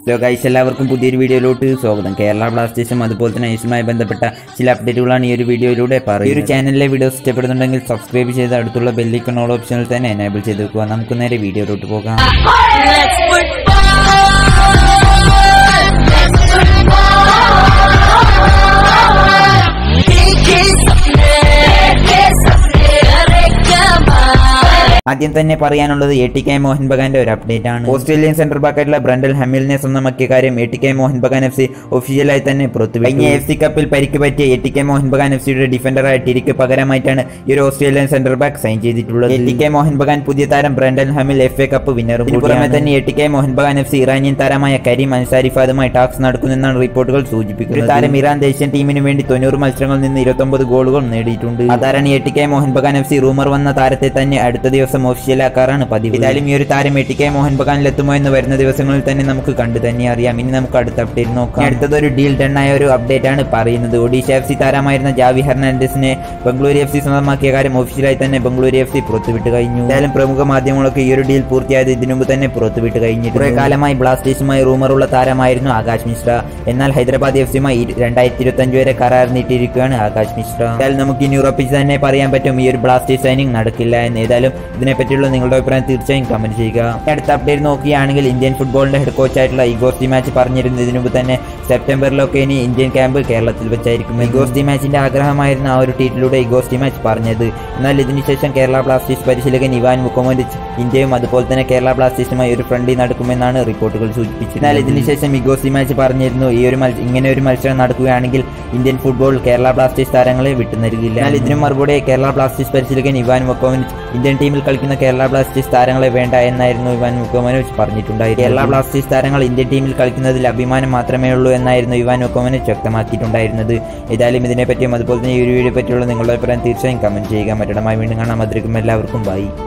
Hello guys എല്ലാവർക്കും പുതിയൊരു വീഡിയോയിലോട്ട് സ്വാഗതം കേരള ബ്ലാസ്റ്റേഴ്സും അതുപോലെ തന്നെ ഐസുമായി ബന്ധപ്പെട്ട ചില അപ്ഡേറ്റുകളാണ് ഈ ഒരു വീഡിയോയിലൂടെ പറയുന്നത് ഈ ഒരു ചാനലിലെ വീഡിയോസ് ഇഷ്ടപ്പെടുന്നുണ്ടെങ്കിൽ സബ്സ്ക്രൈബ് ചെയ്ത് അടുത്തുള്ള ബെല്ലിക്കൺ ഓൾ ഓപ്ഷനിൽ തന്നെ എനേബിൾ ചെയ്ത് വെക്കുക നമുക്ക് നേരെ വീഡിയോയിലോട്ട് പോകാം Let's football. Let's football. Kiss me, kiss me, rekama. ആദ്യം തന്നെ പറയാനുള്ളത് എ ടി കെ മോഹൻ ബഗാന്റെ ഒരു അപ്ഡേറ്റ് ആണ് ഓസ്ട്രേലിയൻ സെന്റർ ബാക്കായിട്ടുള്ള ബ്രണ്ടൽ ഹമിലിനെ സ്വന്തമാക്കിയ കാര്യം A T K Mohun Bagan F C ഒഫീഷ്യലായി തന്നെ പുറത്തു കഴിഞ്ഞ എഫ് സി കപ്പിൽ പരിക്ക് പറ്റിയ A T K Mohun Bagan F സിയുടെ ഡിഫൻഡറായ ടിരിക്ക് പകരമായിട്ടാണ് ഈ ഒരു ഓസ്ട്രേലിയൻ സെന്റർ ബാക്ക് സൈൻ ചെയ്തിട്ടുള്ളത് A T K Mohun Bagan പുതിയ താരം Brendan Hamill F A cup വിന്നറും ഇതിന് പുറമെ തന്നെ A T K Mohun Bagan F C Iranian താരമായ കരീം അൻസാരി ഫാദുമായി ടാക്സ് നടക്കുന്നെന്നാണ് റിപ്പോർട്ടുകൾ സൂചിപ്പിക്കുന്നത് ഒരു താരം ഇറാൻ ദേശീയ ടീമിന് വേണ്ടി തൊണ്ണൂറ് മത്സരങ്ങളിൽ നിന്ന് ഇരുപത്തൊമ്പത് ഗോളുകൾ നേടിയിട്ടുണ്ട് ആ താരാണ് A T K Mohun Bagan F C rumour വന്ന താരത്തെ തന്നെ അടുത്ത ദിവസം ഒഫീഷ്യലാക്കാറാണ് പതിവ് ഏതായാലും ഈ ഒരു താരം എ ടി കെ മോഹൻ ബഗാനിൽ എത്തുമോ എന്ന് വരുന്ന ദിവസങ്ങളിൽ തന്നെ നമുക്ക് കണ്ടു തന്നെ അറിയാം ഇനി നമുക്ക് അടുത്ത അപ്ഡേറ്റ് നോക്കാം ഇനി അടുത്തതൊരു ഡീൽ ഡൺ ആയ ഒരു അപ്ഡേറ്റ് ആണ് പറയുന്നത് ഒഡീഷ എഫ് സി താരമായിരുന്ന ജാവി ഹെർണാൻഡസിനെ ബംഗളൂരു എഫ് സി സ്വന്തമാക്കിയ കാര്യം ഒഫീഷ്യലായി തന്നെ ബംഗളൂരു എഫ് സി പുറത്തുവിട്ട് കഴിഞ്ഞു ഏതായാലും പ്രമുഖ മാധ്യമങ്ങളൊക്കെ ഈ ഒരു ഡീൽ പൂർത്തിയായത് ഇതിനു മുമ്പ് തന്നെ പുറത്തുവിട്ട് കഴിഞ്ഞു കുറെ കാലമായി ബ്ലാസ്റ്റേഴ്സുമായി റൂമറുള്ള താരമായിരുന്നു ആകാശ് മിശ്ര എന്നാൽ ഹൈദരാബാദ് എഫ് സിയുമായി രണ്ടായിരത്തി ഇരുപത്തി അഞ്ച് വരെ കരാർ നീട്ടിയിരിക്കുകയാണ് ആകാശ് മിശ്ര ഏതായാലും നമുക്ക് ഇനി ഉറപ്പിച്ച് തന്നെ പറയാൻ പറ്റും ഈ ഒരു ബ്ലാസ്റ്റേഴ്സ് സൈനിങ് നടക്കില്ല എന്ന് ഏതായാലും ഇതിനെപ്പറ്റിയുള്ള നിങ്ങളുടെ അഭിപ്രായം തീർച്ചയായും കമന്റ് ചെയ്യുക ഇനി അടുത്ത അപ്ഡേറ്റ് നോക്കുകയാണെങ്കിൽ ഇന്ത്യൻ ഫുട്ബോളിന്റെ ഹെഡ് കോച്ചായിട്ടുള്ള ഇഗോസ്റ്റി മാച്ച് പറഞ്ഞിരുന്നു ഇതിനു മുമ്പ് തന്നെ സെപ്റ്റംബറിലൊക്കെ ഇനി ഇന്ത്യൻ ക്യാമ്പ് കേരളത്തിൽ വെച്ചായിരിക്കും ഇഗോസ്റ്റി മാച്ചിന്റെ ആഗ്രഹമായിരുന്നു ആ ഒരു ട്വീറ്റിലൂടെ ഇഗോസ്റ്റി മാച്ച് പറഞ്ഞത് എന്നാൽ ഇതിനുശേഷം കേരള ബ്ലാസ്റ്റേഴ്സ് പരിശീലകൻ ഇവാൻ മുക്കമോലിച്ച് ഇന്ത്യയും അതുപോലെ തന്നെ കേരള ബ്ലാസ്റ്റേഴ്സുമായി ഒരു ഫ്രണ്ട്ലി നടക്കുമെന്നാണ് റിപ്പോർട്ടുകൾ സൂചിപ്പിച്ചത് എന്നാൽ ഇതിനുശേഷം ഇഗോസ്റ്റി മാച്ച് പറഞ്ഞിരുന്നു ഈ ഒരു മത്സ- ഇങ്ങനെ ഒരു മത്സരം നടക്കുകയാണെങ്കിൽ ഇന്ത്യൻ ഫുട്ബോൾ കേരള ബ്ലാസ്റ്റേഴ്സ് താരങ്ങളെ വിട്ടുനൽകില്ല എന്നാൽ ഇതിനു മറുപടി കേരള ബ്ലാസ്റ്റേഴ്സ് പരിശീലകൻ ഇവാൻ മുക്കോമോനിച്ച് ഇന്ത്യൻ ടീമിൽ കളിക്കുന്ന കേരള ബ്ലാസ്റ്റേഴ്സ് താരങ്ങളെ വേണ്ട എന്നായിരുന്നു ഇവാൻ മുക്കോമോനിച്ച് പറഞ്ഞിട്ടുണ്ടായിരുന്നത് കേരള ബ്ലാസ്റ്റേഴ്സ് താരങ്ങൾ ഇന്ത്യൻ ടീമിൽ കളിക്കുന്നതിൽ അഭിമാനം മാത്രമേ ഉള്ളൂ എന്നായിരുന്നു ഇവാൻ മുക്കോമോനിച്ച് വ്യക്തമാക്കിയിട്ടുണ്ടായിരുന്നത് ഏതായാലും ഇതിനെപ്പറ്റിയും അതുപോലെ തന്നെ ഈ ഒരു വീഡിയോ പറ്റിയുള്ള നിങ്ങളുടെ അഭിപ്രായം തീർച്ചയായും കമന്റ് ചെയ്യുക മറ്റൊരു വീണ്ടും കാണാൻ മധുരിക്കും എല്ലാവർക്കും ബൈ